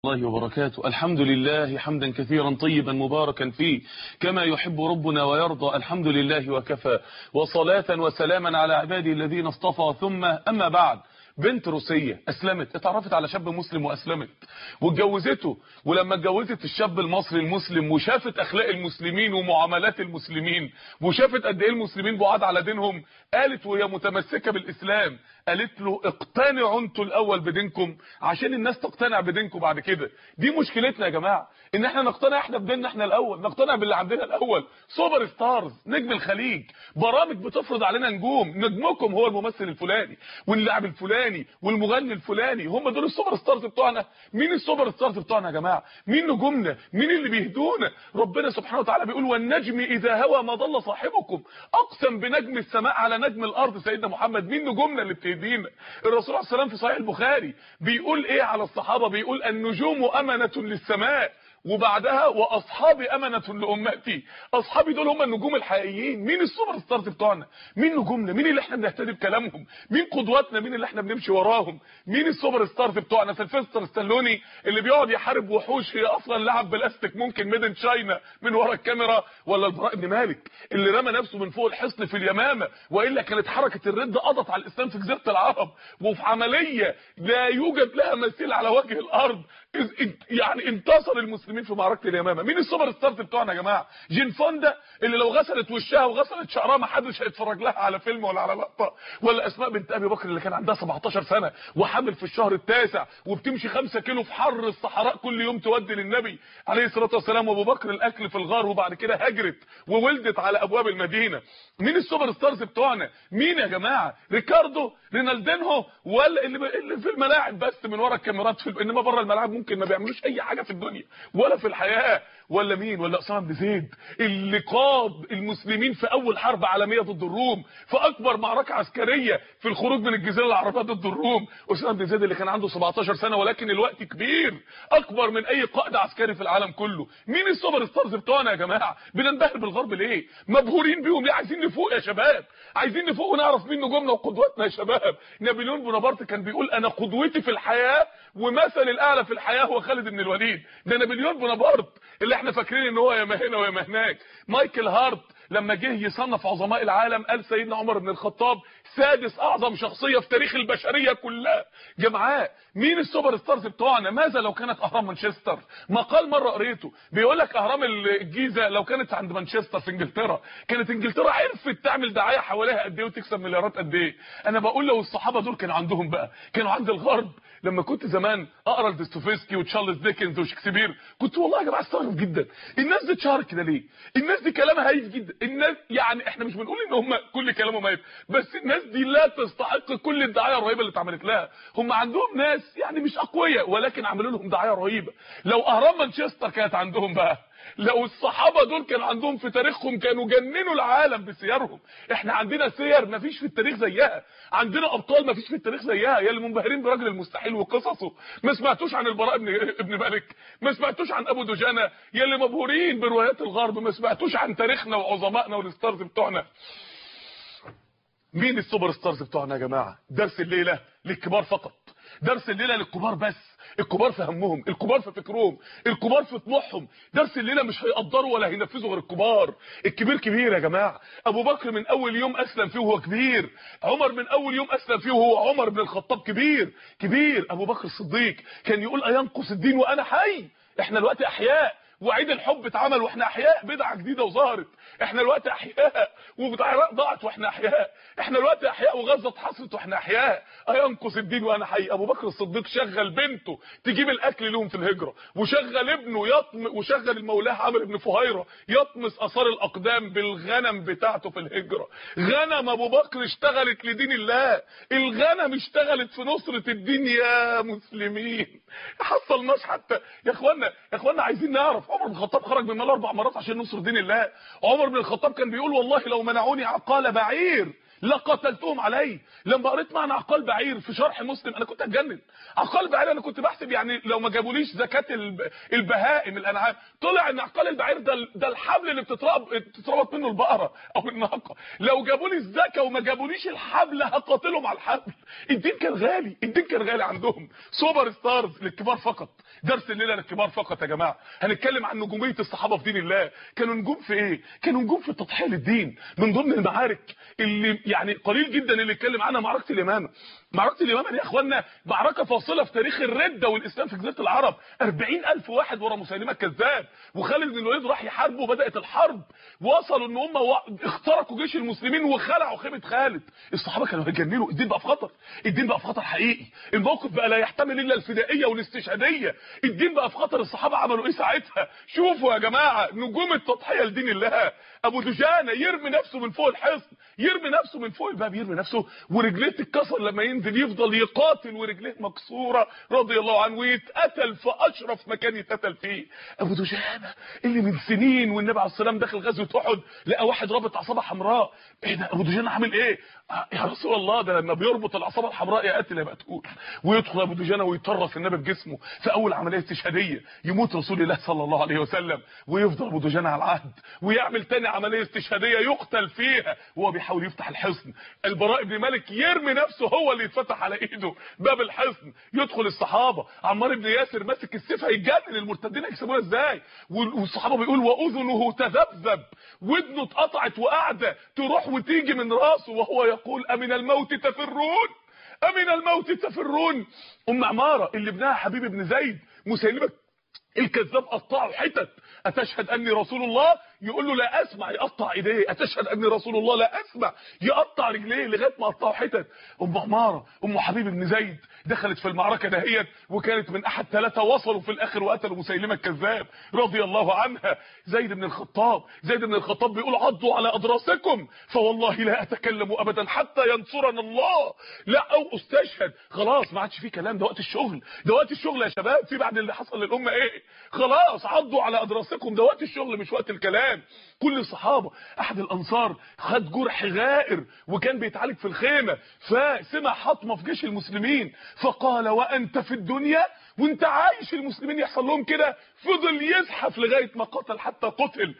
الله وبركاته الحمد لله حمدا كثيرا طيبا مباركا فيه كما يحب ربنا ويرضى الحمد لله وكفى وصلاة وسلاما على عباده الذين اصطفى ثم أما بعد بنت روسية اسلمت اتعرفت على شاب مسلم واسلمت واتجوزته ولما اتجوزت الشاب المصري المسلم وشافت اخلاق المسلمين ومعاملات المسلمين وشافت قد ايه المسلمين بعاد على دينهم قالت وهي متمسكة بالاسلام قالت له اقتنعوا انتوا الاول بدينكم عشان الناس تقتنع بدينكم بعد كده دي مشكلتنا يا جماعه ان احنا نقتنع احنا بديننا احنا الاول نقتنع باللي عندنا الاول سوبر ستارز نجم الخليج برامج بتفرض علينا نجوم نجمكم هو الممثل الفلاني واللاعب الفلاني والمغني الفلاني هم دول السوبر ستارز بتوعنا مين السوبر ستارز بتوعنا يا جماعه مين نجومنا مين اللي بيهدونا ربنا سبحانه وتعالى بيقول والنجم اذا هوى ما ضل صاحبكم اقسم بنجم السماء على نجم الارض سيدنا محمد مين نجومنا اللي بتهدينا الرسول عليه السلام في صحيح البخاري بيقول ايه على الصحابه بيقول النجوم امنه للسماء وبعدها واصحابي امنه لامتي اصحابي دول هم النجوم الحقيقيين مين السوبر ستارز بتوعنا مين نجومنا مين اللي احنا بنهتدي بكلامهم مين قدواتنا مين اللي احنا بنمشي وراهم مين السوبر ستارز بتوعنا سيلفستر ستالوني اللي بيقعد يحارب وحوش هي اصلا لاعب بلاستيك ممكن ميدن تشاينا من ورا الكاميرا ولا البراء بن مالك اللي رمى نفسه من فوق الحصن في اليمامه والا كانت حركه الرد قضت على الاسلام في جزيره العرب وفي عمليه لا يوجد لها مثيل على وجه الارض يعني انتصر المسلمين في معركه اليمامه مين السوبر ستارز بتوعنا يا جماعه جين فوندا اللي لو غسلت وشها وغسلت شعرها ما حدش هيتفرج لها على فيلم ولا على لقطه ولا اسماء بنت ابي بكر اللي كان عندها 17 سنه وحامل في الشهر التاسع وبتمشي 5 كيلو في حر الصحراء كل يوم تودي للنبي عليه الصلاه والسلام وابو بكر الاكل في الغار وبعد كده هاجرت وولدت على ابواب المدينه مين السوبر ستارز بتوعنا مين يا جماعه ريكاردو رينالدينهو ولا اللي, اللي في الملاعب بس من ورا الكاميرات في انما بره الملاعب ممكن ما بيعملوش اي حاجه في الدنيا ولا في الحياه ولا مين ولا اسامه بن زيد اللي قاد المسلمين في اول حرب عالميه ضد الروم في اكبر معركه عسكريه في الخروج من الجزيره العربيه ضد الروم اسامه بن زيد اللي كان عنده 17 سنه ولكن الوقت كبير اكبر من اي قائد عسكري في العالم كله مين السوبر ستارز بتوعنا يا جماعه بننبهر بالغرب ليه مبهورين بيهم ليه عايزين نفوق يا شباب عايزين نفوق ونعرف مين نجومنا وقدواتنا يا شباب نابليون بونابرت كان بيقول انا قدوتي في الحياه ومثل الاعلى في الحياه هو خالد بن الوليد ده نابليون بونابرت اللي احنا فاكرين ان هو يا ما هنا ويا ما هناك مايكل هارت لما جه يصنف عظماء العالم قال سيدنا عمر بن الخطاب سادس اعظم شخصيه في تاريخ البشريه كلها جماعه مين السوبر ستارز بتوعنا ماذا لو كانت اهرام مانشستر مقال مره قريته بيقول لك اهرام الجيزه لو كانت عند مانشستر في انجلترا كانت انجلترا عرفت تعمل دعايه حواليها قد ايه وتكسب مليارات قد ايه انا بقول لو الصحابه دول كانوا عندهم بقى كانوا عند الغرب لما كنت زمان اقرا لدوستويفسكي وتشارلز ديكنز وشكسبير كنت والله يا جماعه استغرب جدا الناس دي اتشهرت كده ليه الناس دي كلامها هايف جدا الناس يعني احنا مش بنقول ان هم كل كلامهم هايف بس الناس دي لا تستحق كل الدعايه الرهيبه اللي اتعملت لها هم عندهم ناس يعني مش اقوياء ولكن عملوا لهم دعايه رهيبه لو اهرام مانشستر كانت عندهم بقى لو الصحابه دول كان عندهم في تاريخهم كانوا جننوا العالم بسيرهم احنا عندنا سير مفيش في التاريخ زيها عندنا ابطال مفيش في التاريخ زيها يا اللي منبهرين برجل المستحيل وقصصه ما سمعتوش عن البراء ابن ابن مالك ما سمعتوش عن ابو دجانه يا اللي مبهورين بروايات الغرب ما سمعتوش عن تاريخنا وعظمائنا والستارز بتوعنا مين السوبر ستارز بتوعنا يا جماعه درس الليله للكبار فقط درس الليله للكبار بس الكبار في همهم الكبار في فكرهم الكبار في طموحهم درس الليله مش هيقدروا ولا هينفذوا غير الكبار الكبير كبير يا جماعه ابو بكر من اول يوم اسلم فيه وهو كبير عمر من اول يوم اسلم فيه وهو عمر بن الخطاب كبير كبير ابو بكر الصديق كان يقول اينقص الدين وانا حي احنا دلوقتي احياء وعيد الحب اتعمل واحنا احياء بدعه جديده وظهرت احنا الوقت احياء والعراق ضاعت واحنا احياء احنا الوقت احياء وغزه اتحصرت واحنا احياء اينقص الدين وانا حي ابو بكر الصديق شغل بنته تجيب الاكل لهم في الهجره وشغل ابنه يطم وشغل المولاه عمرو بن فهيره يطمس اثار الاقدام بالغنم بتاعته في الهجره غنم ابو بكر اشتغلت لدين الله الغنم اشتغلت في نصره الدين يا مسلمين حصلناش حتى يا اخوانا يا اخوانا عايزين نعرف عمر بن الخطاب خرج من المال اربع مرات عشان نصر دين الله عمر بن الخطاب كان بيقول والله لو منعوني عقال بعير لقتلتهم عليه لما قريت معنى عقال بعير في شرح مسلم انا كنت اتجنن عقال بعير انا كنت بحسب يعني لو ما جابوليش زكاه البهائم الانعام طلع ان عقال البعير ده ده الحبل اللي بتتربط بتتربط منه البقره او الناقه لو جابوا لي الزكاه وما جابوليش الحبل هقاتلهم على الحبل الدين كان غالي الدين كان غالي عندهم سوبر ستارز للكبار فقط درس الليله للكبار فقط يا جماعه هنتكلم عن نجوميه الصحابه في دين الله كانوا نجوم في ايه كانوا نجوم في التضحيه للدين من ضمن المعارك اللي يعني قليل جدا اللي اتكلم عنها معركه اليمامه معركه اليمامه دي يا اخوانا معركه فاصله في تاريخ الرده والاسلام في جزيره العرب 40000 واحد ورا مسيلمه الكذاب وخالد بن الوليد راح يحارب وبدات الحرب وصلوا ان هم اخترقوا جيش المسلمين وخلعوا خيمه خالد الصحابه كانوا هيجننوا الدين بقى في خطر الدين بقى في خطر حقيقي الموقف بقى لا يحتمل الا الفدائيه والاستشهاديه الدين بقى في خطر الصحابه عملوا ايه ساعتها شوفوا يا جماعه نجوم التضحيه لدين الله ابو دجانه يرمي نفسه من فوق الحصن يرمي نفسه من فوق الباب يرمي نفسه ورجليه تتكسر لما ينزل يفضل يقاتل ورجليه مكسوره رضي الله عنه ويتقتل في اشرف مكان يتقتل فيه ابو دجانه اللي من سنين والنبي عليه السلام داخل غزوه احد لقى واحد رابط عصابه حمراء ايه ده ابو دجانه عامل ايه يا رسول الله ده لما بيربط العصابه الحمراء يا قاتل يا مقتول ويدخل ابو دجانه ويطرف النبي بجسمه في اول عمليه استشهاديه يموت رسول الله صلى الله عليه وسلم ويفضل ابو دجانه على العهد ويعمل تاني عمليه استشهاديه يقتل فيها وهو بيحاول يفتح الحصن البراء بن مالك يرمي نفسه هو اللي يتفتح على ايده باب الحصن يدخل الصحابه عمار بن ياسر ماسك السيف هيتجنن المرتدين هيكسبوها ازاي والصحابه بيقول واذنه تذبذب ودنه اتقطعت وقاعده تروح وتيجي من راسه وهو يقول امن الموت تفرون امن الموت تفرون ام عماره اللي ابنها حبيب بن زيد مسيلمه الكذاب قطعه حتت اتشهد اني رسول الله يقول له لا اسمع يقطع ايديه اتشهد اني رسول الله لا اسمع يقطع رجليه لغايه ما قطعه حتت ام عماره ام حبيب بن زيد دخلت في المعركه دهيت وكانت من احد ثلاثه وصلوا في الاخر وقتلوا مسيلمه الكذاب رضي الله عنها زيد بن الخطاب زيد بن الخطاب بيقول عضوا على اضراسكم فوالله لا اتكلم ابدا حتى ينصرنا الله لا او استشهد خلاص ما عادش في كلام ده وقت الشغل ده وقت الشغل يا شباب في بعد اللي حصل للامه ايه خلاص عضوا على اضراسكم ده وقت الشغل مش وقت الكلام كل الصحابه احد الانصار خد جرح غائر وكان بيتعالج في الخيمه فسمع حطمه في جيش المسلمين فقال وانت في الدنيا وانت عايش المسلمين يحصل لهم كده فضل يزحف لغايه ما قتل حتى قتل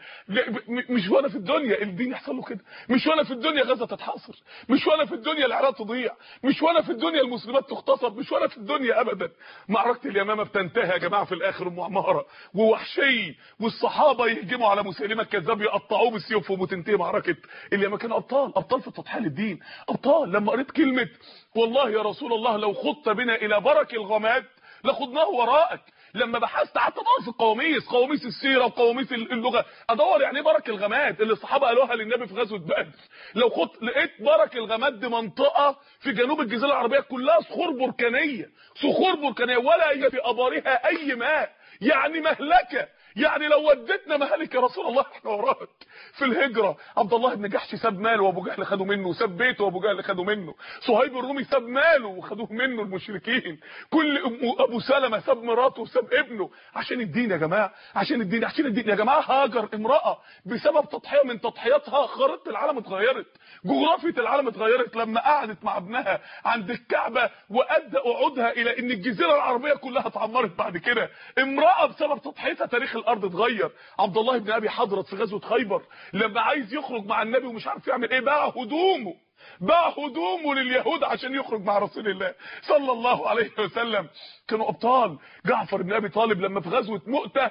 مش وانا في الدنيا الدين يحصل له كده مش وانا في الدنيا غزه تتحاصر مش وانا في الدنيا العراق تضيع مش وانا في الدنيا المسلمات تغتصب مش وانا في الدنيا ابدا معركه اليمامه بتنتهي يا جماعه في الاخر ام عماره ووحشي والصحابه يهجموا على مسيلمه الكذاب يقطعوه بسيوفهم وتنتهي معركه اليمامه كانوا ابطال ابطال في التضحيه للدين ابطال لما قريت كلمه والله يا رسول الله لو خضت بنا الى برك الغماد لخضناه وراءك لما بحثت قعدت ادور في القواميس قواميس السيره وقواميس اللغه ادور يعني ايه برك الغماد اللي الصحابه قالوها للنبي في غزوه بدر لو خدت لقيت برك الغماد دي منطقه في جنوب الجزيره العربيه كلها صخور بركانيه صخور بركانيه ولا يوجد في ابارها اي ماء يعني مهلكه يعني لو ودتنا مهلك يا رسول الله احنا وراك في الهجرة عبد الله بن جحش ساب ماله وابو جهل خدوا منه ساب بيته وابو جهل خدوا منه صهيب الرومي ساب ماله وخدوه منه المشركين كل ابو سلمة ساب مراته وساب ابنه عشان الدين يا جماعة عشان الدين عشان الدين يا جماعة هاجر امرأة بسبب تضحية من تضحياتها خريطة العالم اتغيرت جغرافية العالم اتغيرت لما قعدت مع ابنها عند الكعبة وادى قعودها الى ان الجزيرة العربية كلها اتعمرت بعد كده امرأة بسبب تضحيتها تاريخ الارض اتغير عبد الله بن ابي حضرت في غزوه خيبر لما عايز يخرج مع النبي ومش عارف يعمل ايه باع هدومه باع هدومه لليهود عشان يخرج مع رسول الله صلى الله عليه وسلم كانوا ابطال جعفر بن ابي طالب لما في غزوه مؤته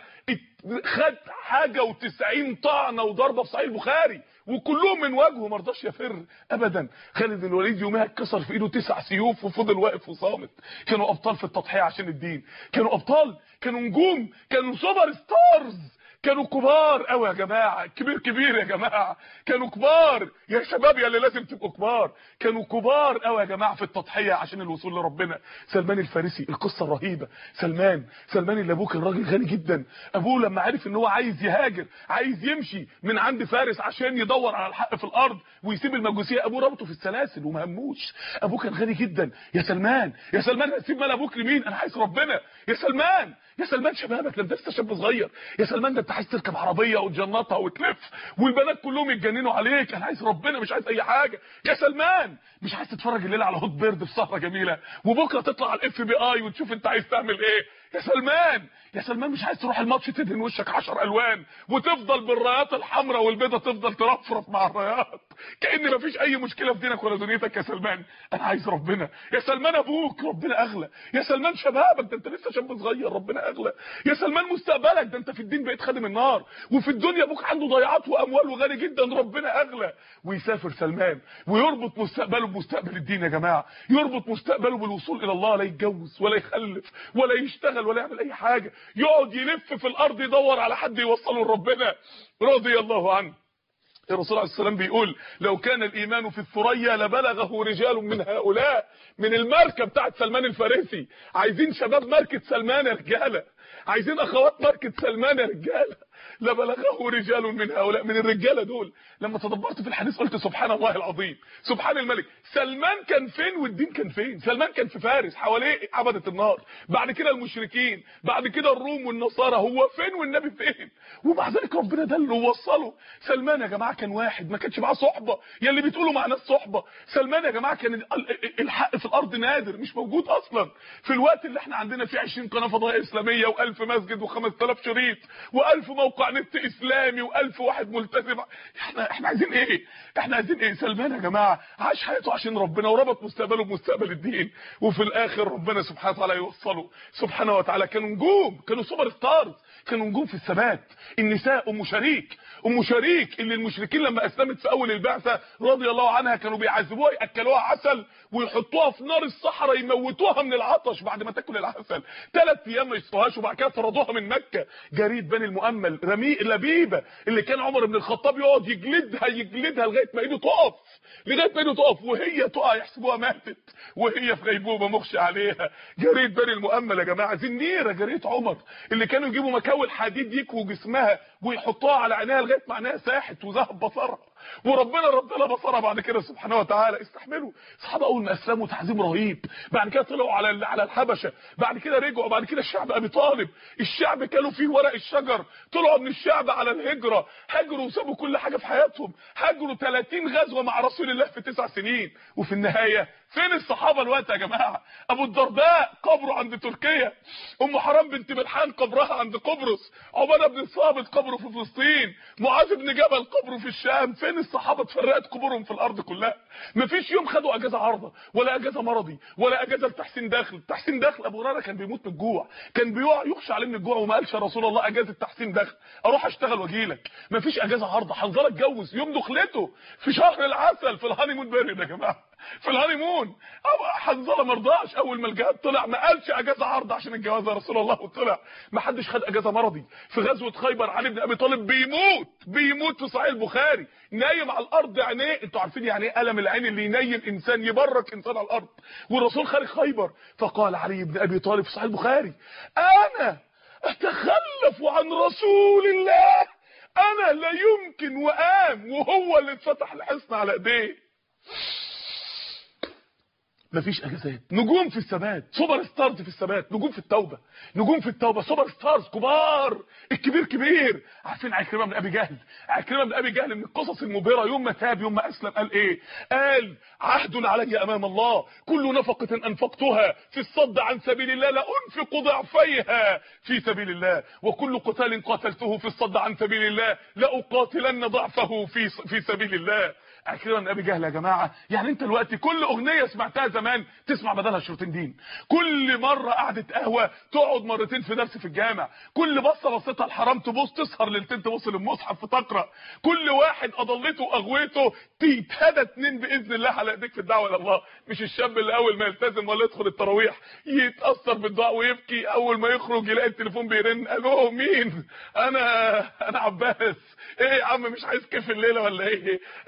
خد حاجه و90 طعنه وضربه في صحيح البخاري وكلهم من وجهه ما رضاش يفر ابدا خالد بن الوليد يومها اتكسر في ايده تسع سيوف وفضل واقف وصامت كانوا ابطال في التضحيه عشان الدين كانوا ابطال كانوا نجوم كانوا سوبر ستارز كانوا كبار قوي يا جماعه كبير كبير يا جماعه كانوا كبار يا شباب يا اللي لازم تبقوا كبار كانوا كبار قوي يا جماعه في التضحيه عشان الوصول لربنا سلمان الفارسي القصه الرهيبه سلمان سلمان اللي ابوه كان راجل غني جدا ابوه لما عرف ان هو عايز يهاجر عايز يمشي من عند فارس عشان يدور على الحق في الارض ويسيب المجوسيه ابوه ربطه في السلاسل وما هموش ابوه كان غني جدا يا سلمان يا سلمان هتسيب مال ابوك لمين انا عايز ربنا يا سلمان يا سلمان شبابك ده انت لسه شاب صغير يا سلمان ده انت انت عايز تركب عربيه وتجنطها وتلف والبنات كلهم يتجننوا عليك انا عايز ربنا مش عايز اي حاجه يا سلمان مش عايز تتفرج الليله على هوت بيرد في سهره جميله وبكره تطلع على الاف بي اي وتشوف انت عايز تعمل ايه يا سلمان يا سلمان مش عايز تروح الماتش تدهن وشك 10 الوان وتفضل بالرايات الحمراء والبيضه تفضل ترفرف مع الرايات كان مفيش اي مشكله في دينك ولا دنيتك يا سلمان انا عايز ربنا يا سلمان ابوك ربنا اغلى يا سلمان شبابك ده انت لسه شاب صغير ربنا اغلى يا سلمان مستقبلك ده انت في الدين بقيت خادم النار وفي الدنيا ابوك عنده ضيعات واموال وغني جدا ربنا اغلى ويسافر سلمان ويربط مستقبله بمستقبل الدين يا جماعه يربط مستقبله بالوصول الى الله لا يتجوز ولا يخلف ولا يشتغل ولا يعمل اي حاجه يقعد يلف في الارض يدور على حد يوصله لربنا رضي الله عنه الرسول عليه السلام بيقول لو كان الايمان في الثريا لبلغه رجال من هؤلاء من الماركه بتاعت سلمان الفارسي عايزين شباب ماركه سلمان يا رجاله عايزين اخوات ماركه سلمان يا رجاله لبلغه رجال من هؤلاء من الرجاله دول لما تدبرت في الحديث قلت سبحان الله العظيم سبحان الملك سلمان كان فين والدين كان فين سلمان كان في فارس حواليه عبده النار بعد كده المشركين بعد كده الروم والنصارى هو فين والنبي فين ومع ذلك ربنا دله ووصله سلمان يا جماعه كان واحد ما كانش معاه صحبه يا اللي بتقولوا مع ناس صحبه سلمان يا جماعه كان الحق في الارض نادر مش موجود اصلا في الوقت اللي احنا عندنا فيه 20 قناه فضائيه اسلاميه و1000 مسجد و5000 شريط و1000 موقع نت اسلامي و1000 واحد ملتزم احنا احنا عايزين ايه احنا عايزين ايه سلمان يا جماعه عاش حياته عشان ربنا وربط مستقبله بمستقبل الدين وفي الاخر ربنا سبحانه وتعالى يوصله سبحانه وتعالى كانوا نجوم كانوا سوبر ستارز كانوا نجوم في الثبات النساء ام شريك ام شريك اللي المشركين لما اسلمت في اول البعثه رضي الله عنها كانوا بيعذبوها ياكلوها عسل ويحطوها في نار الصحراء يموتوها من العطش بعد ما تاكل العسل ثلاث ايام ما يشفوهاش وبعد كده طردوها من مكه جريد بني المؤمل رمي لبيبه اللي كان عمر بن الخطاب يقعد يجلدها يجلدها لغايه ما ايده تقف لغايه ما ايده تقف وهي تقع يحسبوها ماتت وهي في غيبوبه مخشى عليها جريد بني المؤمل يا جماعه زنيره جريت عمر اللي كانوا يجيبوا مكاول حديد يكووا جسمها ويحطوها على عينيها لغايه ما عينيها ساحت وذهب بصرها وربنا رد لها بصرها بعد كده سبحانه وتعالى استحملوا الصحابه اول ما اسلموا تعظيم رهيب بعد كده طلعوا على على الحبشه بعد كده رجعوا بعد كده الشعب ابي طالب الشعب كانوا فيه ورق الشجر طلعوا من الشعب على الهجره هاجروا وسابوا كل حاجه في حياتهم هاجروا 30 غزوه مع رسول الله في تسع سنين وفي النهايه فين الصحابه الوقت يا جماعه ابو الدرداء قبره عند تركيا ام حرام بنت ملحان قبرها عند قبرص عباده بن الصامت قبره في فلسطين معاذ بن جبل قبره في الشام فين الصحابه اتفرقت قبورهم في الارض كلها مفيش يوم خدوا اجازه عارضه ولا اجازه مرضي ولا اجازه لتحسين دخل تحسين دخل ابو هريره كان بيموت من الجوع كان بيقع يخشى عليه من الجوع وما قالش يا رسول الله اجازه تحسين دخل اروح اشتغل واجي لك مفيش اجازه عارضه حنظله اتجوز يوم دخلته في شهر العسل في الهانيمون بيريد يا جماعه في الهانيمون حنظله ما رضاش اول ما الجهاد طلع ما قالش اجازه عرض عشان الجواز يا رسول الله وطلع ما حدش خد اجازه مرضي في غزوه خيبر علي بن ابي طالب بيموت بيموت في صحيح البخاري نايم على الارض عينيه انتوا عارفين يعني ايه الم العين اللي ينيم انسان يبرك انسان على الارض والرسول خارج خيبر فقال علي بن ابي طالب في صحيح البخاري انا اتخلف عن رسول الله انا لا يمكن وقام وهو اللي اتفتح الحصن على ايديه مفيش اجازات نجوم في الثبات سوبر ستارز في الثبات نجوم في التوبه نجوم في التوبه سوبر ستارز كبار الكبير كبير عارفين عكرمه بن ابي جهل عكرمه بن ابي جهل من القصص المبهره يوم ما تاب يوم ما اسلم قال ايه قال عهد علي امام الله كل نفقه انفقتها في الصد عن سبيل الله لانفق ضعفيها في سبيل الله وكل قتال قاتلته في الصد عن سبيل الله لاقاتلن ضعفه في في سبيل الله عكرمه بن ابي جهل يا جماعه يعني انت دلوقتي كل اغنيه سمعتها زمان تسمع بدلها شريطين دين كل مره قعده قهوه تقعد مرتين في درس في الجامع كل بصه بصيتها الحرام تبص تسهر ليلتين تبص للمصحف فتقرا كل واحد اضلته واغويته تتهدى اتنين باذن الله على ايديك في الدعوه الى الله مش الشاب اللي اول ما يلتزم ولا يدخل التراويح يتاثر بالدعاء ويبكي اول ما يخرج يلاقي التليفون بيرن الو مين انا انا عباس ايه يا عم مش عايز كيف الليله ولا ايه ايوه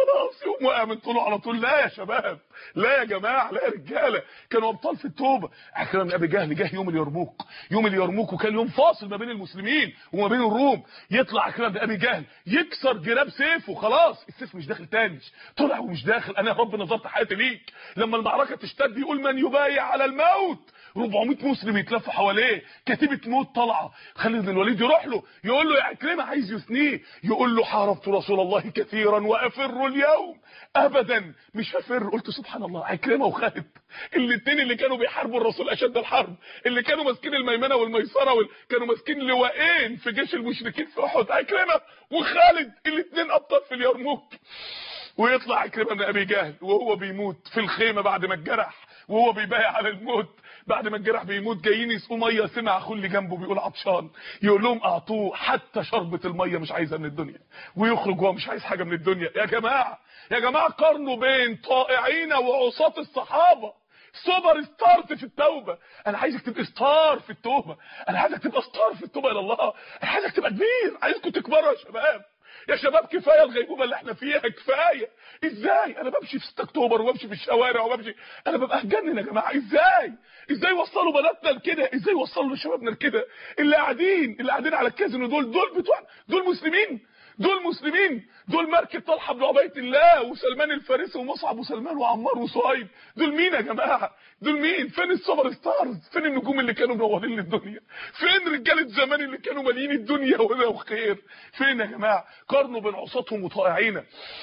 خلاص يقوم وقع من طوله على طول لا يا شباب لا يا جماعه لا يا رجاله كانوا ابطال في التوبه عكرمه بن ابي جهل جه يوم اليرموك يوم اليرموك وكان يوم فاصل ما بين المسلمين وما بين الروم يطلع عكرمه بن ابي جهل يكسر جراب سيفه خلاص السيف مش داخل تاني طلع ومش داخل انا يا رب نظرت حياتي ليك لما المعركه تشتد يقول من يبايع على الموت 400 مسلم يتلفوا حواليه كتيبه موت طالعه خالد بن الوليد يروح له يقول له يا عكرمه عايز يثنيه يقول له حاربت رسول الله كثيرا وافر اليوم ابدا مش هفر قلت سبحان الله عكرمه وخالد الاثنين اللي كانوا بيحاربوا الرسول اشد الحرب اللي كانوا ماسكين الميمنه والميسره وال... كانوا ماسكين لواءين في جيش المشركين في احد عكرمه وخالد الاثنين ابطال في اليرموك ويطلع عكرمه بن ابي جهل وهو بيموت في الخيمه بعد ما اتجرح وهو بيبايع على الموت بعد ما الجرح بيموت جايين يسقوا ميه سمع اخوه اللي جنبه بيقول عطشان يقول لهم اعطوه حتى شربة الميه مش عايزها من الدنيا ويخرج وهو مش عايز حاجه من الدنيا يا جماعه يا جماعه قارنوا بين طائعين وعصاة الصحابه سوبر ستارت في التوبه انا عايزك تبقى ستار في التوبه انا عايزك تبقى ستار في التوبه الى الله انا عايزك تبقى كبير عايزكم تكبروا يا شباب يا شباب كفايه الغيبوبه اللي احنا فيها كفايه ازاي انا بمشي في 6 اكتوبر وبمشي في الشوارع وبمشي انا ببقى هجنن يا جماعه ازاي ازاي وصلوا بناتنا لكده ازاي وصلوا لشبابنا لكده اللي قاعدين اللي قاعدين على الكازينو دول دول بتوع دول مسلمين دول مسلمين دول مركب طلحه بن عبيد الله وسلمان الفارسي ومصعب وسلمان وعمار وصهيب دول مين يا جماعه دول مين فين السوبر ستارز فين النجوم اللي كانوا منورين للدنيا فين رجاله زمان اللي كانوا مالين الدنيا وهنا وخير فين يا جماعه قارنوا بين عصاتهم وطائعين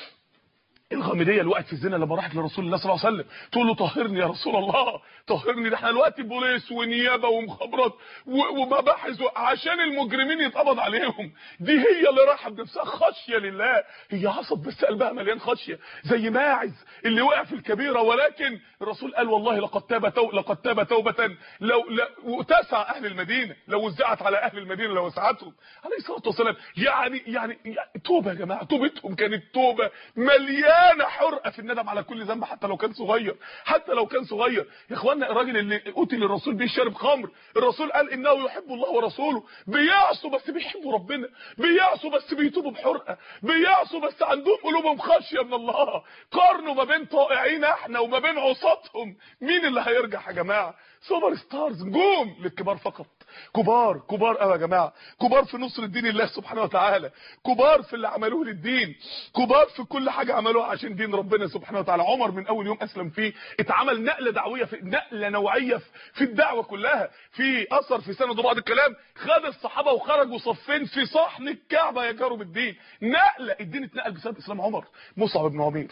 الغامديه اللي وقعت في الزنا لما راحت لرسول الله صلى الله عليه وسلم تقول له طهرني يا رسول الله طهرني ده احنا دلوقتي بوليس ونيابه ومخابرات ومباحث عشان المجرمين يتقبض عليهم دي هي اللي راحه بنفسها خشيه لله هي عصت بس قلبها مليان خشيه زي ماعز اللي وقع في الكبيره ولكن الرسول قال والله لقد تاب تو لقد تاب توبه لو وتسع اهل المدينه لو وزعت على اهل المدينه لوسعتهم عليه الصلاه والسلام يعني يعني توبه يا جماعه توبتهم كانت توبه مليانه مليانه حرقه في الندم على كل ذنب حتى لو كان صغير حتى لو كان صغير يا اخوانا الراجل اللي قتل الرسول بيه شارب خمر الرسول قال انه يحب الله ورسوله بيعصوا بس بيحبوا ربنا بيعصوا بس بيتوبوا بحرقه بيعصوا بس عندهم قلوبهم خشيه من الله قارنوا ما بين طائعين احنا وما بين عصاتهم مين اللي هيرجع يا جماعه سوبر ستارز نجوم للكبار فقط كبار كبار قوي يا جماعه كبار في نصر الدين الله سبحانه وتعالى كبار في اللي عملوه للدين كبار في كل حاجه عملوها عشان دين ربنا سبحانه وتعالى عمر من اول يوم اسلم فيه اتعمل نقله دعويه في نقله نوعيه في الدعوه كلها في اثر في سند بعض الكلام خد الصحابه وخرجوا صفين في صحن الكعبه يجاروا بالدين نقله الدين اتنقل بسبب اسلام عمر مصعب بن عمير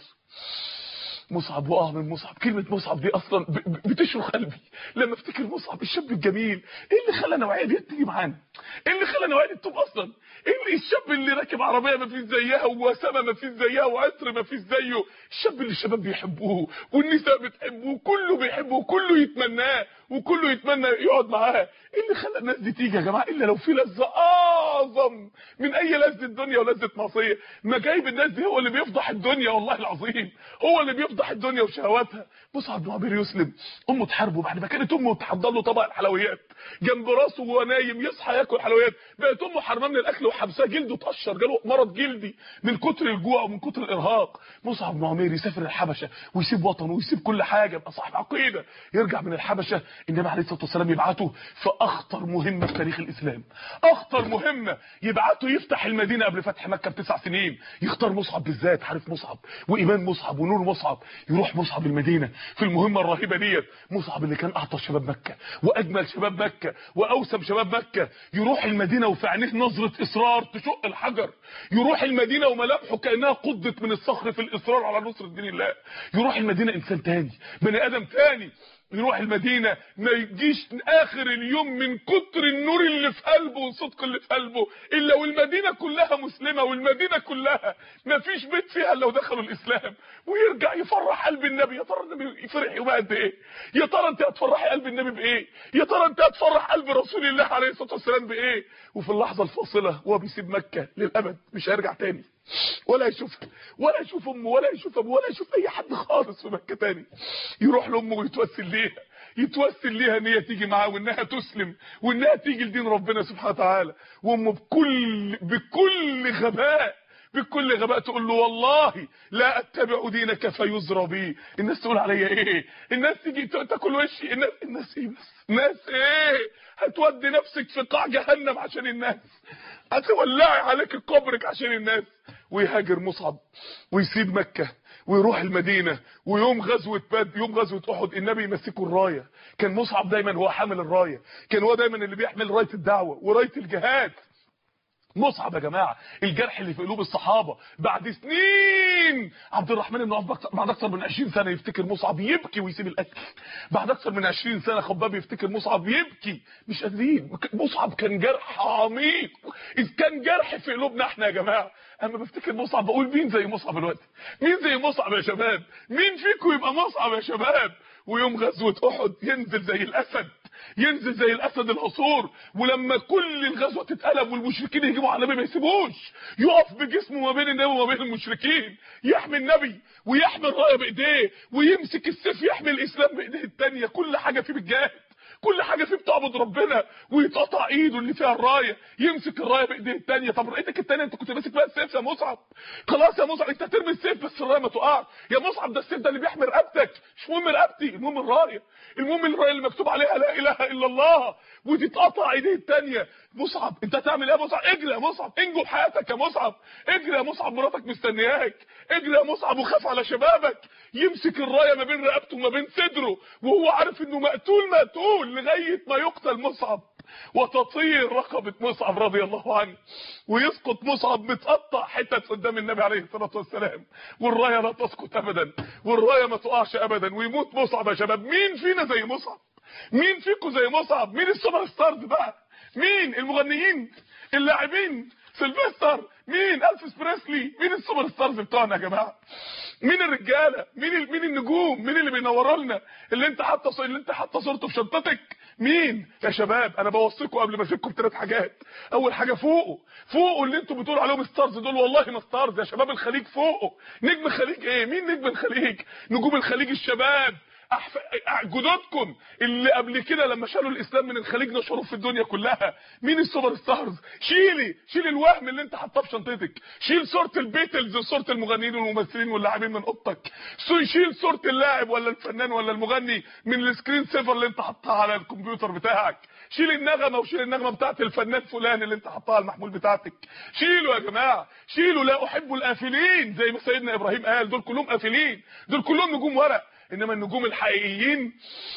مصعب واه من مصعب كلمة مصعب دي اصلا بتشرخ قلبي لما افتكر مصعب الشاب الجميل ايه اللي خلى نوعيه دي تيجي معانا ايه اللي خلى نوعيه دي تتوب اصلا ايه اللي الشاب اللي راكب عربيه ما فيش زيها ووسامه ما فيش زيها وعطر ما فيش زيه الشاب اللي الشباب بيحبوه والنساء بتحبوه كله بيحبه وكله يتمناه وكله يتمنى يقعد معاه ايه اللي خلى الناس دي تيجي يا جماعه الا لو في لذه اعظم من اي لذه الدنيا ولذه معصيه ما جايب الناس دي هو اللي بيفضح الدنيا والله العظيم هو اللي بيفضح الدنيا وشهواتها مصعب بن عبير يسلم امه تحاربه بعد ما كانت امه تحضر له طبق الحلويات جنب راسه وهو نايم يصحى ياكل حلويات بقت امه حرماه من الاكل وحبساه جلده اتقشر جاله مرض جلدي من كتر الجوع ومن كتر الارهاق مصعب بن عمير يسافر الحبشه ويسيب وطنه ويسيب كل حاجه يبقى صاحب عقيده يرجع من الحبشه النبي عليه الصلاه والسلام يبعته في اخطر مهمه في تاريخ الاسلام اخطر مهمه يبعته يفتح المدينه قبل فتح مكه بتسع سنين يختار مصعب بالذات عارف مصعب وايمان مصعب ونور مصعب يروح مصعب المدينه في المهمه الرهيبه ديت مصعب اللي كان اعطى شباب مكه واجمل شباب مكه واوسم شباب مكه يروح المدينه وفي عينيه نظره اصرار تشق الحجر يروح المدينه وملامحه كانها قضت من الصخر في الاصرار على نصره دين الله يروح المدينه انسان تاني بني ادم تاني يروح المدينة ما يجيش اخر اليوم من كتر النور اللي في قلبه والصدق اللي في قلبه الا والمدينة كلها مسلمة والمدينة كلها ما فيش بيت فيها لو دخلوا الاسلام ويرجع يفرح قلب النبي يا ترى النبي يفرح يوم قد ايه يا ترى انت هتفرحي قلب النبي بايه يا ترى انت هتفرح قلب رسول الله عليه الصلاه والسلام بايه وفي اللحظه الفاصله وهو بيسيب مكه للابد مش هيرجع تاني ولا يشوفها ولا يشوف امه ولا يشوف ابوه ولا يشوف اي حد خالص في مكه تاني يروح لامه ويتوسل ليها يتوسل ليها ان هي تيجي معاه وانها تسلم وانها تيجي لدين ربنا سبحانه وتعالى وامه بكل بكل غباء بكل غباء تقول له والله لا اتبع دينك فيزرى بي الناس تقول عليا ايه الناس تيجي تاكل وشي الناس الناس ايه الناس ايه هتودي نفسك في قاع جهنم عشان الناس هتولعي عليك قبرك عشان الناس ويهاجر مصعب ويسيب مكة ويروح المدينة ويوم غزوة بدر يوم غزوة احد النبي يمسكه الراية كان مصعب دايما هو حامل الراية كان هو دايما اللي بيحمل راية الدعوة وراية الجهاد مصعب يا جماعه الجرح اللي في قلوب الصحابه بعد سنين عبد الرحمن بن عوف بعد اكثر من 20 سنه يفتكر مصعب يبكي ويسيب الاكل بعد اكثر من 20 سنه خباب يفتكر مصعب يبكي مش قادرين مصعب كان جرح عميق اذ كان جرح في قلوبنا احنا يا جماعه اما بفتكر مصعب بقول مين زي مصعب دلوقتي مين زي مصعب يا شباب مين فيكم يبقى مصعب يا شباب ويوم غزوه احد ينزل زي الاسد ينزل زي الاسد العصور ولما كل الغزوه تتقلب والمشركين يهجموا على النبي ما يسيبوش يقف بجسمه ما بين النبي وما بين المشركين يحمي النبي ويحمي الرايه بايديه ويمسك السيف يحمي الاسلام بايديه الثانيه كل حاجه فيه بالجهاد كل حاجه فيه بتعبد ربنا ويتقطع ايده اللي فيها الرايه يمسك الرايه بايديه الثانيه طب ايدك الثانيه انت كنت ماسك بقى السيف يا مصعب خلاص يا مصعب انت هترمي السيف بس الرايه ما تقعش يا مصعب ده السيف ده اللي بيحمي رقبتك مش مهم رقبتي المهم الرايه المهم الرايه اللي مكتوب عليها لا اله الا الله وتتقطع ايديه الثانيه مصعب انت هتعمل ايه يا مصعب اجري يا مصعب انجو بحياتك يا مصعب اجري يا مصعب مراتك مستنياك اجري يا مصعب وخاف على شبابك يمسك الرايه ما بين رقبته وما بين صدره وهو عارف انه مقتول مقتول لغايه ما يقتل مصعب وتطير رقبه مصعب رضي الله عنه ويسقط مصعب متقطع حتت قدام النبي عليه الصلاه والسلام والرايه لا تسقط ابدا والرايه ما تقعش ابدا ويموت مصعب يا شباب مين فينا زي مصعب مين فيكم زي مصعب مين السوبر ستارز بقى مين المغنيين اللاعبين سيلفستر مين الفيس بريسلي مين السوبر ستارز بتوعنا يا جماعه مين الرجاله مين ال... مين النجوم مين اللي بينوروا لنا اللي انت حاطه اللي انت حاطه صورته في شنطتك مين يا شباب انا بوصيكم قبل ما اسيبكم بثلاث حاجات اول حاجه فوقه فوقه اللي انتوا بتقولوا عليهم ستارز دول والله ما ستارز يا شباب الخليج فوقه نجم الخليج ايه مين نجم الخليج نجوم الخليج الشباب أحف... جدودكم اللي قبل كده لما شالوا الاسلام من الخليج نشروه في الدنيا كلها مين السوبر ستارز شيلي شيل الوهم اللي انت حاطاه في شنطتك شيل صوره البيتلز وصوره المغنيين والممثلين واللاعبين من اوضتك شيل صوره اللاعب ولا الفنان ولا المغني من السكرين سيفر اللي انت حاطاه على الكمبيوتر بتاعك شيل النغمه وشيل النغمه بتاعت الفنان فلان اللي انت حاطها على المحمول بتاعتك شيلوا يا جماعه شيلوا لا احب الافلين زي ما سيدنا ابراهيم قال دول كلهم افلين دول كلهم نجوم ورق انما النجوم الحقيقيين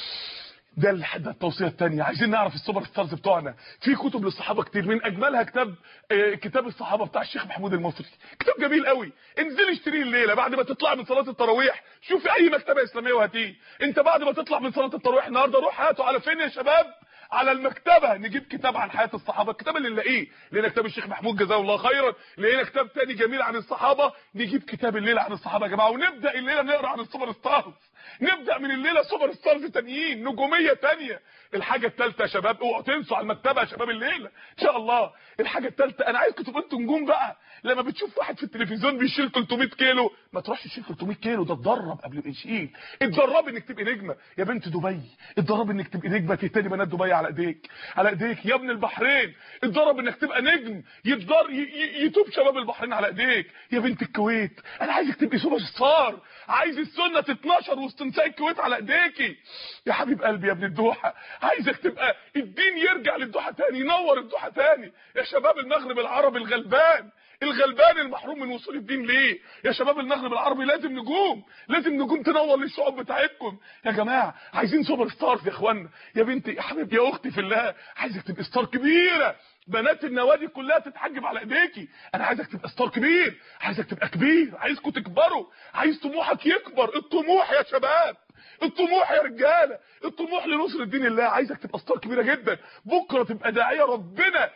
ده ده التوصيه الثانيه عايزين نعرف السوبر ستارز بتوعنا في كتب للصحابه كتير من اجملها كتاب آه كتاب الصحابه بتاع الشيخ محمود المصري كتاب جميل قوي انزلي اشتريه الليله بعد ما تطلع من صلاه التراويح شوفي اي مكتبه اسلاميه وهاتيه انت بعد ما تطلع من صلاه التراويح النهارده روح هاته على فين يا شباب على المكتبه نجيب كتاب عن حياه الصحابه الكتاب اللي نلاقيه لقينا كتاب الشيخ محمود جزاه الله خيرا لقينا كتاب تاني جميل عن الصحابه نجيب كتاب الليله عن الصحابه يا جماعه ونبدا الليله نقرا عن السوبر ستارز نبدا من الليله سوبر ستارز تانيين نجوميه تانية الحاجه الثالثه يا شباب اوعوا تنسوا على المكتبه يا شباب الليله ان شاء الله الحاجه الثالثه انا عايزكم تبقوا انتوا نجوم بقى لما بتشوف واحد في التلفزيون بيشيل 300 كيلو ما تروحش تشيل 300 كيلو ده اتدرب قبل ما يشيل اتدرب انك تبقي نجمه يا بنت دبي اتدرب انك تبقي نجمه تهتدي بنات دبي على ايديك على ايديك يا ابن البحرين اتدرب انك تبقى نجم يتدر يتوب شباب البحرين على ايديك يا بنت الكويت انا عايزك تبقي سوبر ستار عايز السنه تتنشر وسط نساء الكويت على ايديكي يا حبيب قلبي يا ابن الدوحه عايزك تبقى الدين يرجع للدوحه تاني ينور الدوحه تاني يا شباب المغرب العربي الغلبان الغلبان المحروم من وصول الدين ليه يا شباب المغرب العربي لازم نجوم لازم نجوم تنور للشعوب بتاعتكم يا جماعه عايزين سوبر ستارز يا اخوانا يا بنتي يا حبيبتي يا اختي في الله عايزك تبقى ستار كبيره بنات النوادي كلها تتحجب على ايديكي انا عايزك تبقى ستار كبير عايزك تبقى كبير عايزكم تكبروا عايز طموحك يكبر الطموح يا شباب الطموح يا رجاله الطموح لنصر دين الله عايزك تبقى ستار كبيره جدا بكره تبقى داعيه ربنا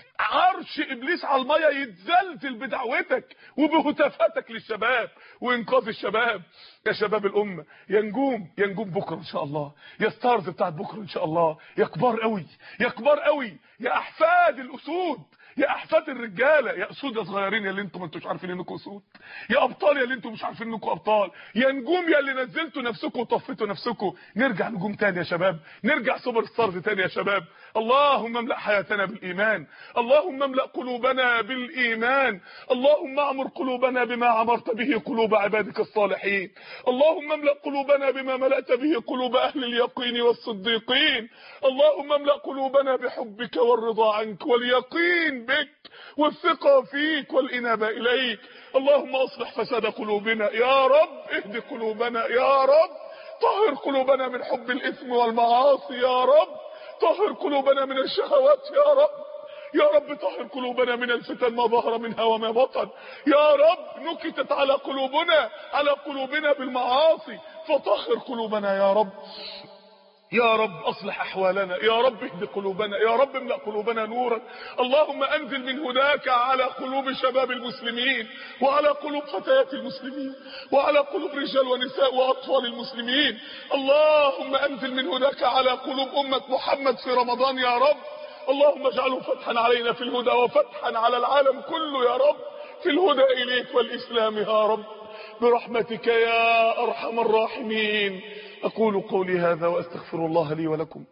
عرش ابليس على الميه يتزلزل بدعوتك وبهتافاتك للشباب وانقاذ الشباب يا شباب الامه يا نجوم يا نجوم بكره ان شاء الله يا ستارز بتاعت بكره ان شاء الله يا كبار قوي يا كبار قوي يا احفاد الاسود يا احفاد الرجاله يا اسود يا صغيرين يا اللي انتم ما انتوش عارفين انكم اسود يا ابطال يا اللي انتم مش عارفين انكم ابطال يا نجوم يا اللي نزلتوا نفسكم وطفيتوا نفسكم نرجع نجوم تاني يا شباب نرجع سوبر ستارز تاني يا شباب اللهم املأ حياتنا بالإيمان اللهم املأ قلوبنا بالإيمان اللهم اعمر قلوبنا بما عمرت به قلوب عبادك الصالحين اللهم املأ قلوبنا بما ملأت به قلوب أهل اليقين والصديقين اللهم املأ قلوبنا بحبك والرضا عنك واليقين بك والثقة فيك والإنابة إليك اللهم أصلح فساد قلوبنا يا رب اهد قلوبنا يا رب طهر قلوبنا من حب الإثم والمعاصي يا رب طهر قلوبنا من الشهوات يا رب يا رب طهر قلوبنا من الفتن ما ظهر منها وما بطن يا رب نكتت على قلوبنا على قلوبنا بالمعاصي فطهر قلوبنا يا رب يا رب اصلح احوالنا يا رب اهد قلوبنا يا رب املأ قلوبنا نورا اللهم انزل من هداك على قلوب شباب المسلمين وعلى قلوب فتيات المسلمين وعلى قلوب رجال ونساء واطفال المسلمين اللهم انزل من هداك على قلوب امة محمد في رمضان يا رب اللهم اجعله فتحا علينا في الهدى وفتحا على العالم كله يا رب في الهدى اليك والاسلام يا رب برحمتك يا ارحم الراحمين أقول قولي هذا وأستغفر الله لي ولكم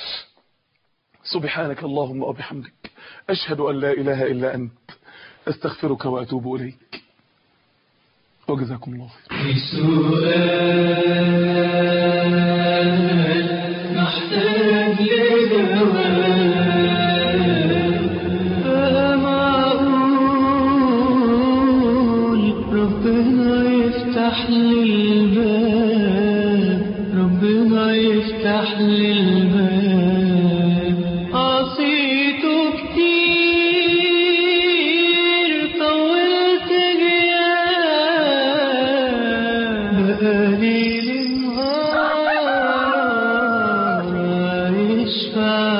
سبحانك اللهم وبحمدك أشهد أن لا إله إلا أنت أستغفرك وأتوب إليك وجزاكم الله خير سؤال محتاج لجواب فما أقول ربنا يفتح لي الباب ربنا يفتح لي الباب عصيته كتير طولت غياب بقالي نهار عايش في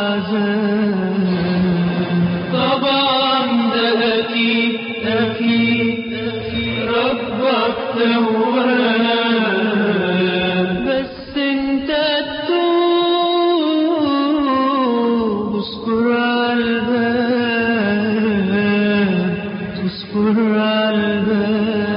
عذاب طبعا ده أكيد أكيد ربك تواب بس انت تتوب اصبر على الباب تصبر على الباب